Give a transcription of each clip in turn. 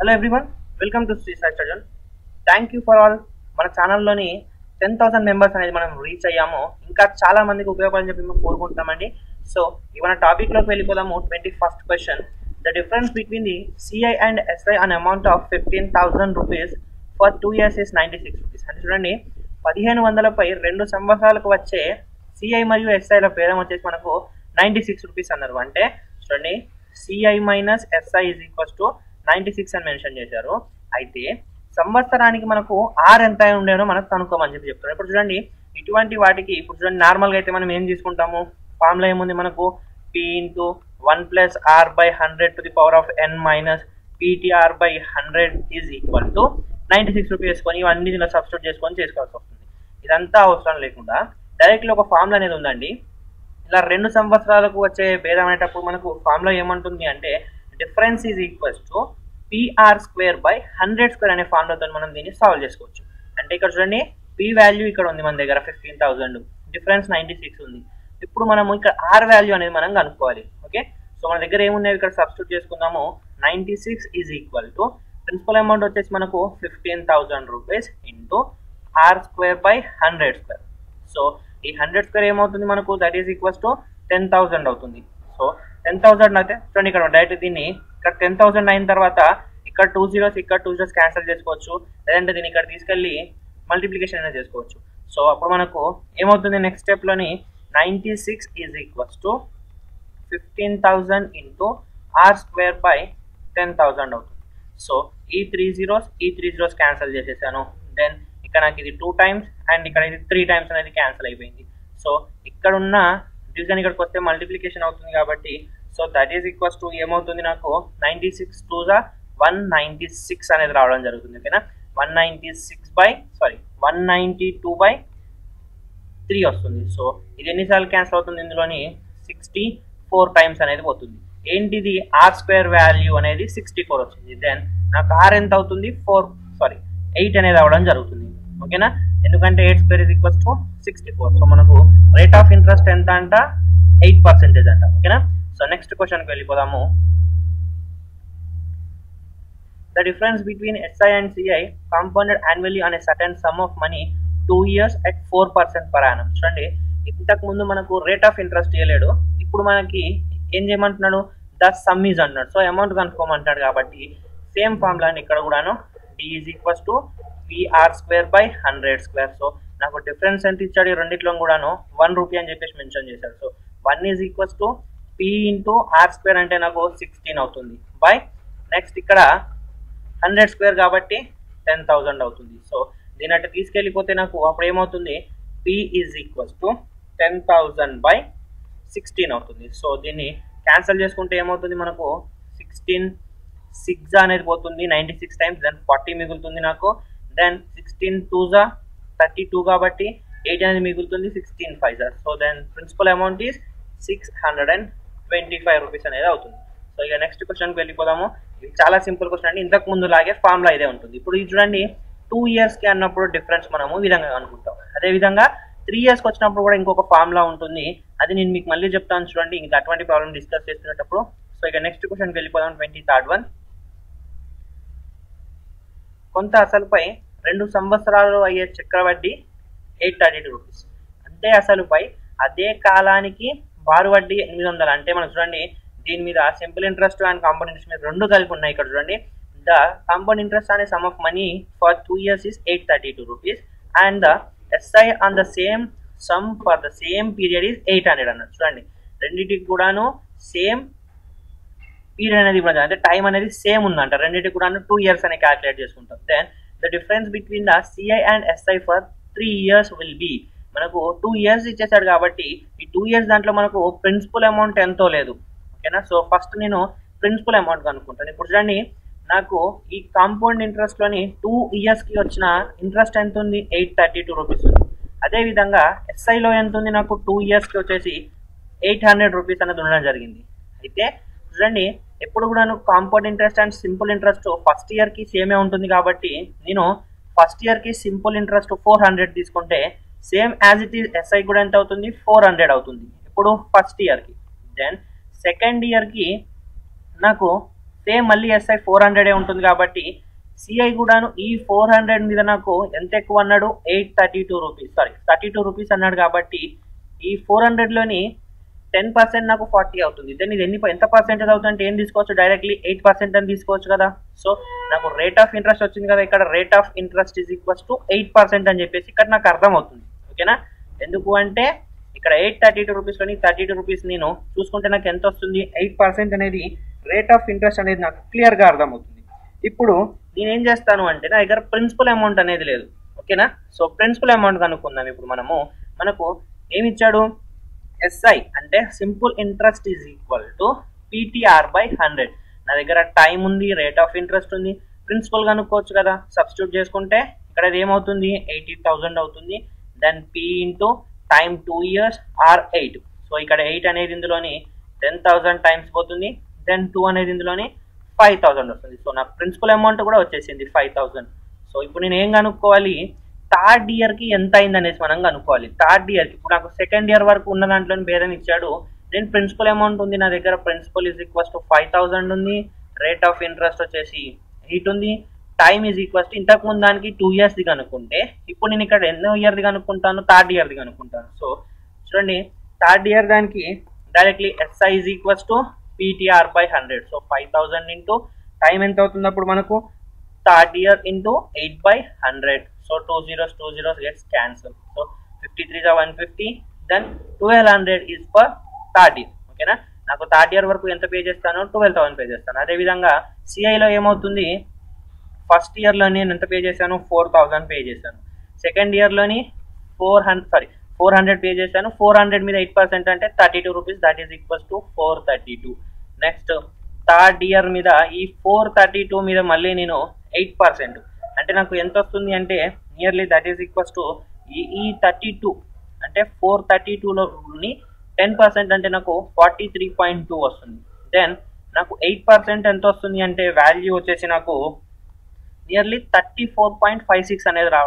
Hello everyone welcome to Sri Sai Sarjan thank you for all మన ఛానల్లోని ten thousand members అనేది మనం రీచ్ అయ్యాము ఇంకా చాలా మందికి ఉపయోగపడని చెప్పి మేము కోరుకుంటున్నామండి సో ఇవాళ టాపిక్లోకి వెళ్ళిపోదాము twenty first question the difference between the CI and SI on amount of fifteen thousand rupees for two years is ninety six rupees అంటే చూడండి పదిహేను వందలపై రెండు సంవత్సరాలకు వచ్చే సిఐ మరియు ఎస్ఐల భేదం వచ్చేసి మనకు నైంటీ సిక్స్ రూపీస్ అన్నారు అంటే చూడండి CI minus SI is equals to ninety six అని మెన్షన్ చేశారు అయితే సంవత్సరానికి మనకు ఆర్ ఎంత అయి ఉండేనో మనకు కనుక్కోమని చెప్పి చెప్తారు ఇప్పుడు చూడండి ఇటువంటి వాటికి ఇప్పుడు చూడండి నార్మల్గా అయితే మనం ఏం తీసుకుంటాము ఫార్ములా ఏముంది మనకు P into one plus R by hundred to the power of N minus PTR by hundred is equal to ninety six rupees వేసుకొని ఇవన్నీ దీనిలో సబ్స్టిట్యూట్ చేసుకొని చేసుకోవాల్సి వస్తుంది ఇదంతా అవసరం లేకుండా డైరెక్ట్లీ ఒక ఫార్ములా అనేది ఉందండి ఇలా రెండు సంవత్సరాలకు వచ్చే భేదం అనేటప్పుడు మనకు ఫార్ములా ఏమంటుంది అంటే difference is equals to PR square by hundred square అనే ఫార్ములాతో మనం దీన్ని సాల్వ్ చేసుకోవచ్చు అంటే ఇక్కడ చూడండి పి వాల్యూ ఇక్కడ ఉంది మన దగ్గర fifteen thousand difference ninety six ఉంది ఇప్పుడు మనము ఇక్కడ ఆర్ వాల్యూ అనేది మనం కనుక్కోవాలి ఓకే సో మన దగ్గర ఏమున్నాయి ఇక్కడ సబ్స్టిట్యూట్ చేసుకుందాము ninety six is equal to principal amount వచ్చేసి మనకు fifteen thousand rupees into R square by hundred square so ఈ హండ్రెడ్ స్క్వేర్ ఏమవుతుంది మనకు that is equals to ten thousand అవుతుంది సో టెన్ థౌసండ్ అయితే చూడండి ఇక్కడ డైరెక్ట్ దీన్ని ఇక్కడ టెన్ థౌసండ్ అయిన తర్వాత ఇక్కడ టూ జీరోస్ ఇక్కడ టూ జీరోస్ క్యాన్సిల్ చేసుకోవచ్చు లేదంటే దీన్ని ఇక్కడ తీసుకెళ్ళి మల్టిప్లికేషన్ అనేది చేసుకోవచ్చు సో అప్పుడు మనకు ఏమవుతుంది నెక్స్ట్ స్టెప్లోని ninety six is equals to fifteen thousand into R square by ten thousand అవుతుంది సో ఈ త్రీ జీరోస్ ఈ త్రీ జీరోస్ క్యాన్సిల్ చేసేసాను దెన్ ఇక్కడ నాకు ఇది టూ టైమ్స్ అండ్ ఇక్కడ ఇది త్రీ టైమ్స్ అనేది క్యాన్సిల్ అయిపోయింది సో ఇక్కడ ఉన్న డివిజన్ ఇక్కడికి వస్తే మల్టిప్లికేషన్ అవుతుంది కాబట్టి so that is equals to ఏమవుతుంది నాకు నైంటీ సిక్స్ టూ జా వన్ నైంటీ సిక్స్ అనేది రావడం జరుగుతుంది ఓకేనా one ninety six by sorry one ninety two by three వస్తుంది సో ఇది ఎన్నిసార్లు క్యాన్సిల్ అవుతుంది ఇందులోని సిక్స్టీ ఫోర్ టైమ్స్ అనేది పోతుంది ఏంటిది ఆర్ స్క్వేర్ వాల్యూ అనేది సిక్స్టీ ఫోర్ వచ్చింది దెన్ నాకు ఆర్ ఎంత అవుతుంది ఫోర్ సారీ ఎయిట్ అనేది అవడం జరుగుతుంది ఓకేనా ఎందుకంటే eight square is equals to sixty four so మనకు రేట్ ఆఫ్ ఇంట్రెస్ట్ ఎంత అంట ఎయిట్ పర్సెంటేజ్ అంట ఓకేనా సో నెక్స్ట్ క్వశ్చన్కి వెళ్ళిపోదాము the difference between SI and CI compounded annually on a certain sum of money two years at four percent per annum చూడండి ఇంతకు ముందు మనకు రేట్ ఆఫ్ ఇంట్రెస్ట్ ఇవ్వలేడు ఇప్పుడు మనకి ఏం చేయమంటున్నాడు ద సమ్ ఈజ్ అంటున్నాడు సో అమౌంట్ కనుక్కోమంటాడు కాబట్టి సేమ్ ఫార్ములాని ఇక్కడ కూడాను D is equals to PR square by hundred square so నాకు డిఫరెన్స్ ఎంత ఇచ్చాడు ఈ రెండిట్లో కూడాను వన్ రూపీ అని చెప్పేసి మెన్షన్ చేశాడు so one is equals to P into R square అంటే నాకు సిక్స్టీన్ అవుతుంది బై నెక్స్ట్ ఇక్కడ హండ్రెడ్ స్క్వేర్ కాబట్టి టెన్ థౌజండ్ అవుతుంది సో దీని అట్లా తీసుకెళ్ళిపోతే నాకు అప్పుడు ఏమవుతుంది P is equals to ten thousand by sixteen అవుతుంది సో దీన్ని క్యాన్సిల్ చేసుకుంటే ఏమవుతుంది మనకు సిక్స్టీన్ సిక్స్ అనేది పోతుంది ninety six times then forty మిగులుతుంది నాకు దెన్ సిక్స్టీన్ టూ జా థర్టీ టూ కాబట్టి ఎయిట్ అనేది మిగులుతుంది సిక్స్టీన్ ఫైవ్ జా so then principal amount is six hundred and twenty five rupees అనేది అవుతుంది సో ఇక నెక్స్ట్ క్వశ్చన్కి వెళ్ళిపోదాము ఇది చాలా సింపుల్ క్వశ్చన్ అండి ఇంతకు ముందు లాగే ఫార్ములా ఇదే ఉంటుంది ఇప్పుడు ఇది చూడండి టూ ఇయర్స్కి అన్నప్పుడు డిఫరెన్స్ మనము ఈ విధంగా అనుకుంటాం అదేవిధంగా త్రీ ఇయర్స్కి వచ్చినప్పుడు కూడా ఇంకొక ఫార్ములా ఉంటుంది అది నేను మీకు మళ్ళీ చెప్తాను చూడండి ఇంకా అటువంటి ప్రాబ్లం డిస్కస్ చేస్తున్నప్పుడు సో ఇక నెక్స్ట్ క్వశ్చన్కి వెళ్ళిపోదాం ట్వంటీ థర్డ్ వన్ కొంత అసలుపై రెండు సంవత్సరాలు అయ్యే చక్రవడ్డీ ఎయిట్ థర్టీ టూ రూపీస్ అంటే అసలుపై అదే కాలానికి బారు వడ్డీ ఎనిమిది వందలు అంటే మనం చూడండి దీని మీద simple interest and compound interest మీద రెండు కలిపి ఉన్నాయి ఇక్కడ చూడండి ద కాంపౌండ్ ఇంట్రెస్ట్ అనే sum of money for two years is eight thirty two rupees and the SI on the same sum for the same period is eight hundred అన్నట్టు చూడండి రెండింటికి కూడాను సేమ్ పీరియడ్ అనేది కూడా అంటే టైం అనేది same ఉందంట రెండింటికి కూడా టూ ఇయర్స్ అని క్యాలిక్యులేట్ చేసుకుంటాం then the difference between the CI and SI for three years will be మనకు టూ ఇయర్స్ ఇచ్చేసాడు కాబట్టి ఈ టూ ఇయర్స్ దాంట్లో మనకు ప్రిన్సిపల్ అమౌంట్ ఎంతో లేదు ఓకేనా సో ఫస్ట్ నేను ప్రిన్సిపల్ అమౌంట్ కనుక్కుంటాను ఇప్పుడు చూడండి నాకు ఈ కాంపౌండ్ ఇంట్రెస్ట్లోని టూ ఇయర్స్కి వచ్చిన ఇంట్రెస్ట్ ఎంత ఉంది ఎయిట్ థర్టీ టూ రూపీస్ ఉంది అదేవిధంగా ఎస్ఐలో ఎంత ఉంది నాకు టూ ఇయర్స్కి వచ్చేసి ఎయిట్ హండ్రెడ్ రూపీస్ అనేది ఉండడం జరిగింది అయితే చూడండి ఎప్పుడు కూడా compound interest and simple interest first ఇయర్కి సేమే ఉంటుంది కాబట్టి నేను ఫస్ట్ ఇయర్కి సింపుల్ ఇంట్రెస్ట్ ఫోర్ హండ్రెడ్ తీసుకుంటే same as it is SI కూడా ఎంత అవుతుంది ఫోర్ హండ్రెడ్ అవుతుంది ఇప్పుడు ఫస్ట్ ఇయర్కి దెన్ సెకండ్ ఇయర్కి నాకు సేమ్ మళ్ళీ ఎస్ఐ ఫోర్ హండ్రెడే ఉంటుంది కాబట్టి సిఐ కూడాను ఈ ఫోర్ హండ్రెడ్ మీద నాకు ఎంత ఎక్కువ అన్నాడు eight thirty two rupees sorry thirty two rupees అన్నాడు కాబట్టి ఈ ఫోర్ హండ్రెడ్లోని టెన్ పర్సెంట్ నాకు ఫార్టీ అవుతుంది దెన్ ఇది ఎన్ని ఎంత పర్సెంటేజ్ అవుతుందంటే ఏం తీసుకోవచ్చు డైరెక్ట్లీ ఎయిట్ పర్సెంట్ అని తీసుకోవచ్చు కదా సో నాకు రేట్ ఆఫ్ ఇంట్రెస్ట్ వచ్చింది కదా ఇక్కడ rate of interest is equals to eight percent అని చెప్పేసి ఇక్కడ నాకు అర్థం అవుతుంది ఓకేనా ఎందుకు అంటే ఇక్కడ ఎయిట్ థర్టీ టూ రూపీస్లోని థర్టీ టూ రూపీస్ నేను చూసుకుంటే నాకు ఎంత వస్తుంది ఎయిట్ పర్సెంట్ అనేది రేట్ ఆఫ్ ఇంట్రెస్ట్ అనేది నాకు క్లియర్గా అర్థమవుతుంది ఇప్పుడు నేను ఏం చేస్తాను అంటే నా దగ్గర ప్రిన్సిపల్ అమౌంట్ అనేది లేదు ఓకేనా సో ప్రిన్సిపల్ అమౌంట్ కనుక్కుందాం ఇప్పుడు మనము మనకు ఏమి ఇచ్చాడు ఎస్ఐ అంటే simple interest is equal to PTR by hundred నా దగ్గర టైం ఉంది రేట్ ఆఫ్ ఇంట్రెస్ట్ ఉంది ప్రిన్సిపల్ కనుక్కోవచ్చు కదా సబ్స్టిట్యూట్ చేసుకుంటే ఇక్కడ అది ఏమవుతుంది ఎయిటీ థౌజండ్ అవుతుంది then P into time two years R eight so ఇక్కడ ఎయిట్ అనేది ఇందులోని టెన్ థౌజండ్ టైమ్స్ పోతుంది దెన్ టూ అనేది ఇందులోని ఫైవ్ థౌజండ్ వస్తుంది సో నాకు ప్రిన్సిపల్ అమౌంట్ కూడా వచ్చేసింది ఫైవ్ థౌజండ్ సో ఇప్పుడు నేను ఏం కనుక్కోవాలి థర్డ్ ఇయర్కి ఎంత అయింది అనేసి మనం కనుక్కోవాలి థర్డ్ ఇయర్కి ఇప్పుడు నాకు సెకండ్ ఇయర్ వరకు ఉన్న దాంట్లో భేదం ఇచ్చాడు నేను ప్రిన్సిపల్ అమౌంట్ ఉంది నా దగ్గర principal is equals to five thousand ఉంది రేట్ ఆఫ్ ఇంట్రెస్ట్ వచ్చేసి ఎయిట్ ఉంది టైం ఈజ్ ఈక్వల్స్ టు ఇంతకు ముందు దానికి టూ ఇయర్స్ది కనుక్కుంటే ఇప్పుడు నేను ఇక్కడ ఎన్నో ఇయర్ది కనుక్కుంటాను థర్డ్ ఇయర్ది కనుక్కుంటాను సో చూడండి థర్డ్ ఇయర్ దానికి directly SI is equals to PTR by hundred so five thousand into time ఎంత అవుతుంది అప్పుడు మనకు third year into eight by hundred so two zeros two zeros gets cancel so fifty three one fifty then twelve hundred is for third year ఓకేనా నాకు third year వరకు ఎంత pay చేస్తాను twelve thousand pay చేస్తాను అదేవిధంగా సిఐలో ఏమవుతుంది first ఇయర్లో నేను ఎంత పే చేశాను ఫోర్ థౌసండ్ పే చేశాను సెకండ్ ఇయర్లోని four hundred sorry four hundred pay చేశాను ఫోర్ హండ్రెడ్ మీద ఎయిట్ పర్సెంట్ అంటే thirty two rupees that is equals to four thirty two next third year మీద ఈ ఫోర్ థర్టీ టూ మీద మళ్ళీ నేను ఎయిట్ పర్సెంట్ అంటే నాకు ఎంత వస్తుంది అంటే nearly that is equals to ఈ ఈ థర్టీ టూ అంటే ఫోర్ థర్టీ టూలోని టెన్ పర్సెంట్ అంటే నాకు ఫార్టీ త్రీ పాయింట్ టూ వస్తుంది దెన్ నాకు ఎయిట్ పర్సెంట్ ఎంత వస్తుంది అంటే వాల్యూ వచ్చేసి నాకు nearly thirty four point five six అనేది రా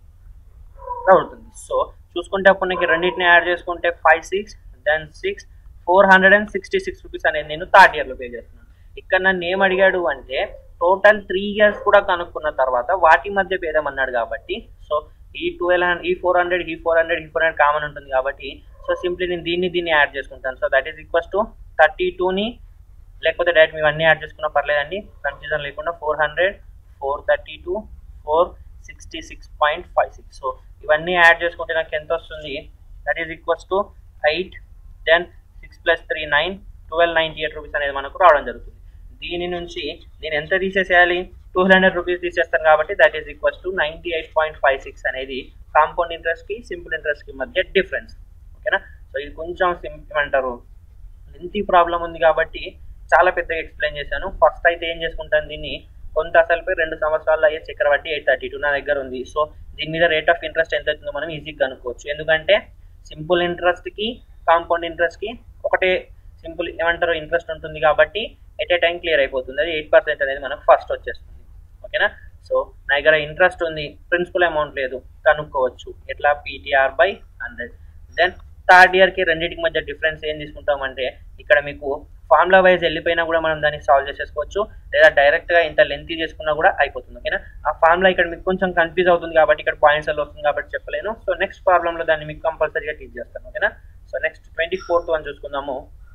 రావుతుంది సో చూసుకుంటే అప్పుడు నాకు రెండింటిని యాడ్ చేసుకుంటే five six then six four hundred and sixty six rupees అనేది నేను థర్డ్ ఇయర్లో పే చేస్తున్నాను ఇక్కడ నన్ను ఏం అడిగాడు అంటే టోటల్ త్రీ ఇయర్స్ కూడా కనుక్కున్న తర్వాత వాటి మధ్య భేదం అన్నాడు కాబట్టి సో ఈ ట్వెల్వ్ హండ్రెడ్ ఈ ఫోర్ హండ్రెడ్ ఈ ఫోర్ హండ్రెడ్ ఈ ఫోర్ హండ్రెడ్ కామన్ ఉంటుంది కాబట్టి సో సింప్లీ నేను దీన్ని దీన్ని యాడ్ చేసుకుంటాను so that is equals to thirty టూని లేకపోతే డైరెక్ట్ మేము అన్నీ యాడ్ చేసుకున్నా పర్లేదండి కన్ఫ్యూజన్ లేకుండా four hundred four thirty two four sixty six point five six so ఇవన్నీ యాడ్ చేసుకుంటే నాకు ఎంత వస్తుంది that is equals to eight then six plus three nine twelve ninety eight rupees అనేది మనకు రావడం జరుగుతుంది దీని నుంచి నేను ఎంత తీసేసేయాలి టూ హండ్రెడ్ రూపీస్ తీసేస్తాను కాబట్టి that is equals to ninety eight point five six అనేది కాంపౌండ్ ఇంట్రెస్ట్కి సింపుల్ ఇంట్రెస్ట్కి మధ్య డిఫరెన్స్ ఓకేనా సో ఇది కొంచెం సిం ఏమంటారు లెంతీ ప్రాబ్లం ఉంది కాబట్టి చాలా పెద్దగా ఎక్స్ప్లెయిన్ చేశాను ఫస్ట్ అయితే ఏం చేసుకుంటాను దీన్ని కొంత అసలుపై రెండు సంవత్సరాల్లో అయ్యే చక్రవడ్డీ ఎయిట్ థర్టీ టూ నా దగ్గర ఉంది సో దీని మీద రేట్ ఆఫ్ ఇంట్రెస్ట్ ఎంత అవుతుందో మనం ఈజీగా కనుక్కోవచ్చు ఎందుకంటే సింపుల్ ఇంట్రెస్ట్కి కాంపౌండ్ ఇంట్రెస్ట్కి ఒకటే సింపుల్ ఏమంటారు ఇంట్రెస్ట్ ఉంటుంది కాబట్టి ఎట్ ఏ టైం క్లియర్ అయిపోతుంది అది ఎయిట్ పర్సెంట్ అనేది మనకు ఫస్ట్ వచ్చేస్తుంది ఓకేనా సో నా దగ్గర ఇంట్రెస్ట్ ఉంది ప్రిన్సిపల్ అమౌంట్ లేదు కనుక్కోవచ్చు ఎట్లా PTR by hundred then third ఇయర్కి రెండింటికి మధ్య డిఫరెన్స్ ఏం తీసుకుంటామంటే ఇక్కడ మీకు ఫార్ములా వైజ్ వెళ్ళిపోయినా కూడా మనం దాన్ని సాల్వ్ చేసేసుకోవచ్చు లేదా డైరెక్ట్గా ఇంత లెంతీ చేసుకున్నా కూడా అయిపోతుంది ఓకేనా ఆ ఫార్ములా ఇక్కడ మీకు కొంచెం కన్ఫ్యూజ్ అవుతుంది కాబట్టి ఇక్కడ పాయింట్స్ అలా వస్తుంది కాబట్టి చెప్పలేను సో నెక్స్ట్ ప్రాబ్లంలో దాన్ని మీకు కంపల్సరీగా టీచ్ చేస్తాను ఓకేనా so next twenty fourth one చూసుకుందాము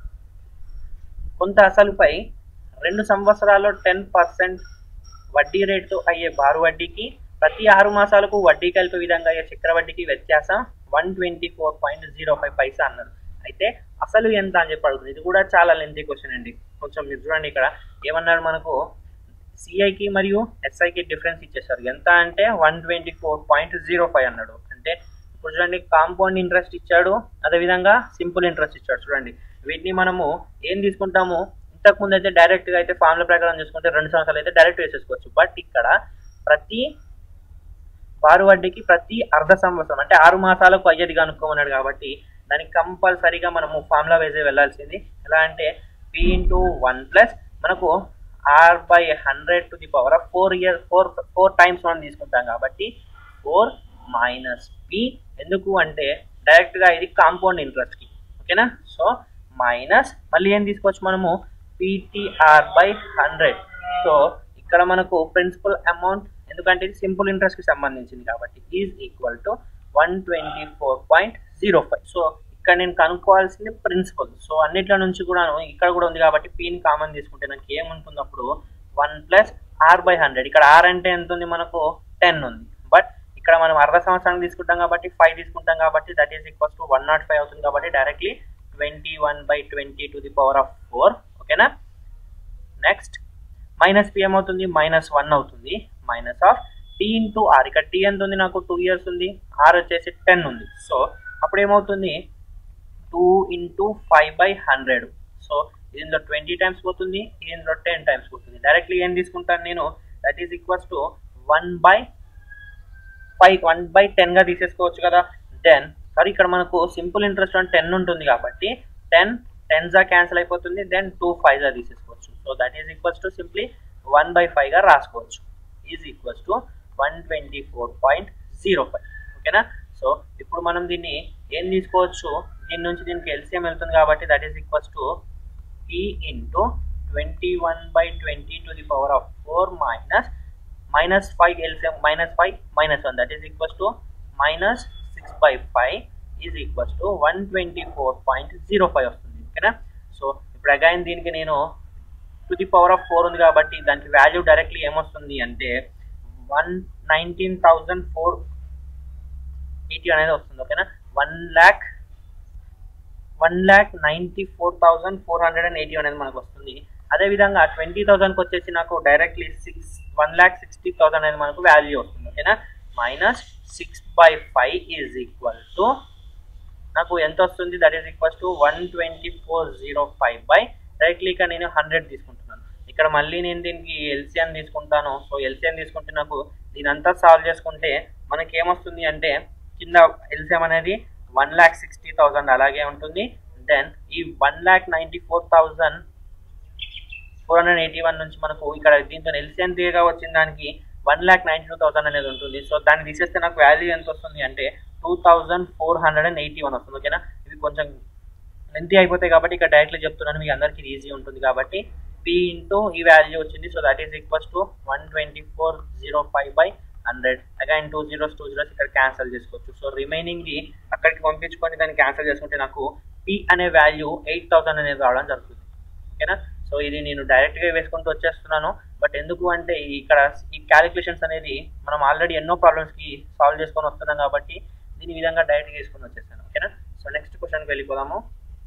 కొంత అసలుపై రెండు సంవత్సరాల్లో టెన్ పర్సెంట్ వడ్డీ రేటుతో అయ్యే బారు వడ్డీకి ప్రతి ఆరు మాసాలకు వడ్డీ కలిపే విధంగా అయ్యే చక్రవడ్డీకి వ్యత్యాసం one twenty four point zero five పైసా అన్నారు అయితే అసలు ఎంత అని చెప్పి అడుగుతుంది ఇది కూడా చాలా లెంతీ క్వశ్చన్ అండి కొంచెం మీరు చూడండి ఇక్కడ ఏమన్నారు మనకు సిఐకి మరియు ఎస్ఐకి డిఫరెన్స్ ఇచ్చేసారు ఎంత అంటే one twenty four point zero five అన్నాడు అంటే ఇప్పుడు చూడండి కాంపౌండ్ ఇంట్రెస్ట్ ఇచ్చాడు అదేవిధంగా సింపుల్ ఇంట్రెస్ట్ ఇచ్చాడు చూడండి వీటిని మనము ఏం తీసుకుంటాము ఇంతకు ముందు అయితే డైరెక్ట్గా అయితే ఫార్ముల ప్రకారం చూసుకుంటే రెండు సంవత్సరాలు అయితే డైరెక్ట్ వేసేసుకోవచ్చు బట్ ఇక్కడ ప్రతి బారు వడ్డీకి ప్రతి అర్ధ సంవత్సరం అంటే ఆరు మాసాలకు అయ్యేది కనుక్కోమన్నాడు కాబట్టి దానికి కంపల్సరీగా మనము ఫార్ములా వేసే వెళ్ళాల్సింది ఎలా అంటే పి ఇంటూ వన్ ప్లస్ మనకు R by hundred to the power of four year four four times మనం తీసుకుంటాం కాబట్టి ఫోర్ మైనస్ పి ఎందుకు అంటే డైరెక్ట్గా ఇది కాంపౌండ్ ఇంట్రెస్ట్కి ఓకేనా సో మైనస్ మళ్ళీ ఏం తీసుకోవచ్చు మనము పిటిఆర్ బై హండ్రెడ్ సో ఇక్కడ మనకు ప్రిన్సిపల్ అమౌంట్ ఎందుకంటే ఇది సింపుల్ ఇంట్రెస్ట్ కి సంబంధించింది కాబట్టి is equal to one twenty four point zero five so ఇక్కడ నేను కనుక్కోవాల్సింది ప్రిన్సిపల్ సో అన్నిట్ల నుంచి కూడా ఇక్కడ కూడా ఉంది కాబట్టి పీని కామన్ తీసుకుంటే నాకు ఏముంటుంది అప్పుడు one plus R by hundred ఇక్కడ ఆర్ అంటే ఎంత ఉంది మనకు టెన్ ఉంది బట్ ఇక్కడ మనం అర్ధ సంవత్సరానికి తీసుకుంటాం కాబట్టి ఫైవ్ తీసుకుంటాం కాబట్టి that is equals to one nought five అవుతుంది కాబట్టి directly twenty one by twenty to the power of four ఓకేనా నెక్స్ట్ మైనస్ పి ఏమవుతుంది మైనస్ వన్ అవుతుంది minus of T into R ఇక్కడ టీ ఎంత ఉంది నాకు టూ ఇయర్స్ ఉంది ఆర్ వచ్చేసి టెన్ ఉంది సో అప్పుడు ఏమవుతుంది two into five by hundred so దీనిలో ట్వంటీ టైమ్స్ పోతుంది దీనిలో టెన్ టైమ్స్ పోతుంది డైరెక్ట్లీ ఏం తీసుకుంటాను నేను that is equals to one by five one by టెన్గా తీసేసుకోవచ్చు కదా దెన్ కానీ ఇక్కడ మనకు సింపుల్ ఇంట్రెస్ట్ అంటే టెన్ ఉంటుంది కాబట్టి టెన్ టెన్జా క్యాన్సిల్ అయిపోతుంది దెన్ టూ ఫైవ్జా తీసేసుకోవచ్చు so that is equals to simply one by ఫైవ్గా రాసుకోవచ్చు is equals to one twenty four point zero five ఓకేనా సో ఇప్పుడు మనం దీన్ని ఏం తీసుకోవచ్చు దీని నుంచి దీనికి ఎల్సిఎం వెళ్తుంది కాబట్టి that is equals to P into twenty one by twenty to the power of four minus minus five LCM minus five minus one that is equals to minus six by five is equals to one twenty four point zero five వస్తుంది ఓకేనా so ఇప్పుడు again దీనికి నేను to the power of four ఉంది కాబట్టి దానికి value directly ఏమొస్తుంది అంటే one nineteen thousand four eighty అనేది వస్తుంది ఓకేనా one lakh one lakh ninety four thousand four hundred and eighty అనేది మనకు వస్తుంది అదేవిధంగా ట్వంటీ థౌసండ్కి వచ్చేసి నాకు directly six one lakh sixty thousand అనేది మనకు వాల్యూ వస్తుంది ఓకేనా minus six by five is equal to నాకు ఎంత వస్తుంది that is equals to one twenty four zero five by directly ఇక్కడ నేను హండ్రెడ్ తీసుకుంటున్నాను ఇక్కడ మళ్ళీ నేను దీనికి ఎల్సిఎన్ తీసుకుంటాను సో ఎల్సిఎన్ తీసుకుంటే నాకు దీని అంతా సాల్వ్ చేసుకుంటే మనకి ఏమొస్తుంది అంటే కింద ఎల్సిఎం అనేది వన్ ల్యాక్ సిక్స్టీ థౌజండ్ అలాగే ఉంటుంది దెన్ ఈ one lakh ninety four thousand four hundred eighty one నుంచి మనకు ఇక్కడ దీంతో ఎల్సిఎన్ తీయగా వచ్చిన దానికి one lakh ninety two thousand అనేది ఉంటుంది సో దాన్ని తీసేస్తే నాకు వాల్యూ ఎంత వస్తుంది అంటే two thousand four hundred and eighty one వస్తుంది ఓకేనా ఇది కొంచెం లెంతీ అయిపోతాయి కాబట్టి ఇక్కడ డైరెక్ట్లీ చెప్తున్నాను మీకు అందరికీ ఈజీ ఉంటుంది కాబట్టి పి ఇంటూ ఈ వాల్యూ వచ్చింది so that is equals to one twenty four zero five by hundred again two zeros two zeros ఇక్కడ క్యాన్సిల్ చేసుకోవచ్చు సో రిమైనింగ్ది అక్కడికి పంపించుకొని దాన్ని క్యాన్సిల్ చేసుకుంటే నాకు పి అనే వాల్యూ ఎయిట్ థౌసండ్ అనేది రావడం జరుగుతుంది ఓకేనా సో ఇది నేను డైరెక్ట్గా వేసుకుంటూ వచ్చేస్తున్నాను బట్ ఎందుకు అంటే ఇక్కడ ఈ క్యాలిక్యులేషన్స్ అనేది మనం ఆల్రెడీ ఎన్నో ప్రాబ్లమ్స్కి సాల్వ్ చేసుకొని వస్తున్నాం కాబట్టి దీని విధంగా డైరెక్ట్గా వేసుకొని వచ్చేసాను ఓకేనా సో నెక్స్ట్ క్వశ్చన్కి వెళ్ళిపోదాము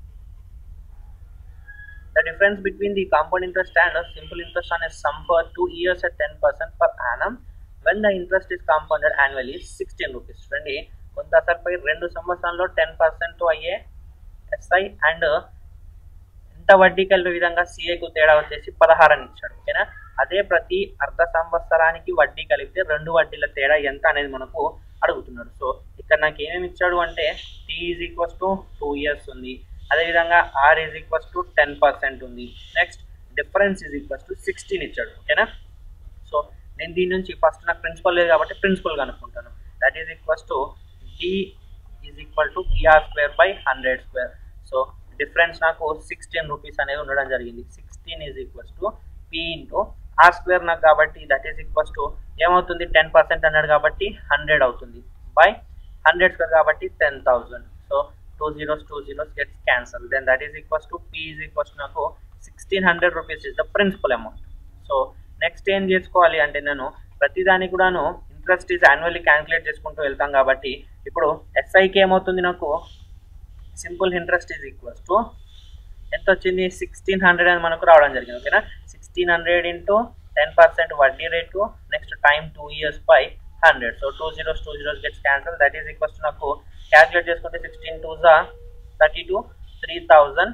The difference between the compound interest and a simple interest on a sum for two years at 10% per annum when the interest is compounded annually is 16 rupees. చూడండి కొంత అసలుపై రెండు సంవత్సరాల్లో టెన్ పర్సెంట్ అయ్యే SI and ఎంత వడ్డీ కలిపే విధంగా సిఐకు తేడా వచ్చేసి పదహారని ఇచ్చాడు ఓకేనా అదే ప్రతి అర్ధ సంవత్సరానికి వడ్డీ కలిపితే రెండు వడ్డీల తేడా ఎంత అనేది మనకు అడుగుతున్నాడు సో ఇక్కడ నాకు ఏమేమి ఇచ్చాడు అంటే T is equals to two years ఉంది అదేవిధంగా R is equals to ten percent ఉంది next difference is equals to sixteen ఇచ్చాడు ఓకేనా సో నేను దీని నుంచి ఫస్ట్ నాకు ప్రిన్సిపల్ లేదు కాబట్టి ప్రిన్సిపల్ కనుక్కుంటాను that is equals to D is equal to PR square by hundred square so difference నాకు సిక్స్టీన్ రూపీస్ అనేది ఉండడం జరిగింది sixteen is equals to P into R square నాకు కాబట్టి దట్ ఈస్ ఈక్వల్స్ టు ఏమవుతుంది టెన్ పర్సెంట్ అన్నాడు కాబట్టి hundred అవుతుంది బై హండ్రెడ్ స్క్వేర్ కాబట్టి ten thousand so two zeros two zeros gets cancel then that is equals to P is equals నాకు sixteen hundred rupees is the principal amount so next ఏం చేసుకోవాలి అంటే నేను ప్రతిదానికి కూడాను ఇంట్రెస్ట్ ఈజ్ యాన్యువల్లీ క్యాలిక్యులేట్ చేసుకుంటూ వెళ్తాం కాబట్టి ఇప్పుడు ఎస్ఐకి ఏమవుతుంది నాకు simple interest is equals to ఎంత వచ్చింది సిక్స్టీన్ హండ్రెడ్ అని మనకు రావడం జరిగింది ఓకేనా sixteen hundred into ten percent వడ్డీ rate next time two years by hundred so two zeros two zeros gets cancel that is equals to నాకు క్యాల్కులేట్ చేసుకుంటే సిక్స్టీన్ టూ జా thirty two three thousand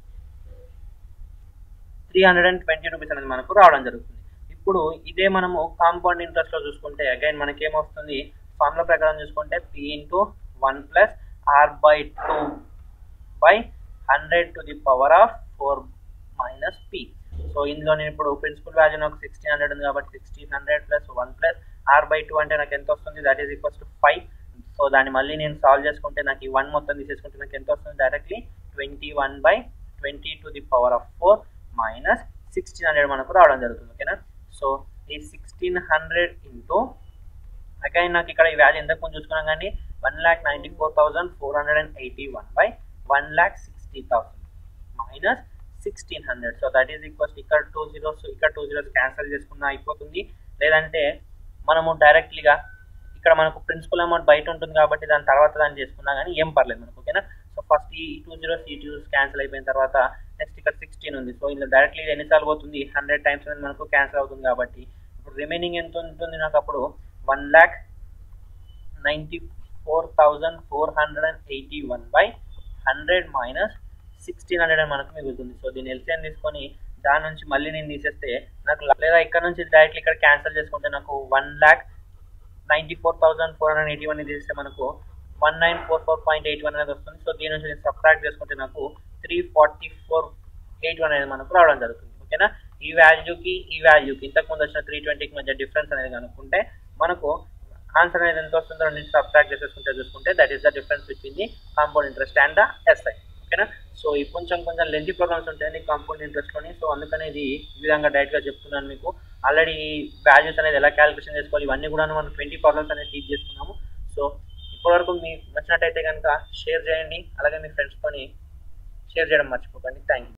three hundred and twenty rupees అనేది మనకు రావడం జరుగుతుంది ఇప్పుడు ఇదే మనము కాంపౌండ్ ఇంట్రెస్ట్లో చూసుకుంటే అగైన్ మనకి ఏమొస్తుంది ఫార్ములా ప్రకారం చూసుకుంటే P into one plus R by two by hundred to the power of four minus P so ఇందులో నేను ఇప్పుడు ప్రిన్సిపల్ వాల్యూ నాకు సిక్స్టీన్ హండ్రెడ్ ఉంది కాబట్టి sixteen hundred plus one plus R by two అంటే నాకు ఎంత వస్తుంది that is equals to five so దాన్ని మళ్ళీ నేను సాల్వ్ చేసుకుంటే నాకు ఈ వన్ మొత్తం తీసేసుకుంటే నాకు ఎంత వస్తుంది directly twenty one by twenty to the power of four minus sixteen hundred మనకు రావడం జరుగుతుంది ఓకేనా సో ఈ సిక్స్టీన్ హండ్రెడ్ ఇంటూ అగైన్ నాకు ఇక్కడ ఈ వాల్యూ ఎంత కొంచెం చూసుకున్నాం కానీ one lakh ninety four thousand four hundred and eighty one by one lakh sixty thousand minus sixteen hundred so that is equals ఇక్కడ టూ జీరోస్ ఇక్కడ టూ జీరోస్ క్యాన్సిల్ చేసుకున్నా అయిపోతుంది లేదంటే మనము డైరెక్ట్లీగా ఇక్కడ మనకు ప్రిన్సిపల్ అమౌంట్ బయట ఉంటుంది కాబట్టి దాని తర్వాత దాన్ని చేసుకున్నా కానీ ఏం పర్లేదు మనకు ఓకేనా సో ఫస్ట్ ఈ టూ జీరోస్ ఈ టూ జీరోస్ క్యాన్సిల్ అయిపోయిన తర్వాత నెక్స్ట్ ఇక్కడ సిక్స్టీన్ ఉంది సో ఇందులో డైరెక్ట్లీ ఎన్నిసార్లు పోతుంది హండ్రెడ్ టైమ్స్ అనేది మనకు క్యాన్సిల్ అవుతుంది కాబట్టి ఇప్పుడు రిమైనింగ్ ఎంత ఉంటుంది నాకు అప్పుడు one lakh ninety four thousand four hundred and eighty one by hundred minus sixteen hundred అని మనకు మిగులుతుంది సో దీన్ని ఎల్సిఎం తీసుకొని దాని నుంచి మళ్ళీ నేను తీసేస్తే నాకు లేదా ఇక్కడ నుంచి డైరెక్ట్లీ ఇక్కడ క్యాన్సిల్ చేసుకుంటే నాకు one lakh ninety four thousand four hundred eighty one తీస్తే మనకు one nine four four point eight one అనేది వస్తుంది సో దీని నుంచి నేను సబ్ట్రాక్ట్ చేసుకుంటే నాకు three forty four eight one అనేది మనకు రావడం జరుగుతుంది ఓకేనా ఈ వాల్యూకి ఈ వాల్యూకి ఇంతకు ముందు వచ్చిన త్రీ ట్వంటీకి మధ్య డిఫరెన్స్ అనేది కనుక్కుంటే మనకు ఆన్సర్ అనేది ఎంత వస్తుందో రెండు సబ్ట్రాక్ట్ చేసేసుకుంటే చూసుకుంటే that is the difference between the compound interest and the SI ఓకేనా సో ఈ కొంచెం కొంచెం లెంతీ ప్రోగ్రామ్స్ ఉంటాయండి కాంపౌండ్ ఇంట్రెస్ట్లోని సో అందుకని ఇది ఈ విధంగా డైరెక్ట్గా చెప్తున్నాను మీకు ఆల్రెడీ వాల్యూస్ అనేది ఎలా క్యాలిక్యులేషన్ చేసుకోవాలి ఇవన్నీ కూడా మనం ట్వంటీ ప్రాబ్లమ్స్ అనేది టీచ్ చేసుకున్నాము సో ఇప్పటివరకు మీకు నచ్చినట్టయితే కనుక షేర్ చేయండి అలాగే మీ ఫ్రెండ్స్తోని షేర్ చేయడం మర్చిపోకండి థ్యాంక్ యూ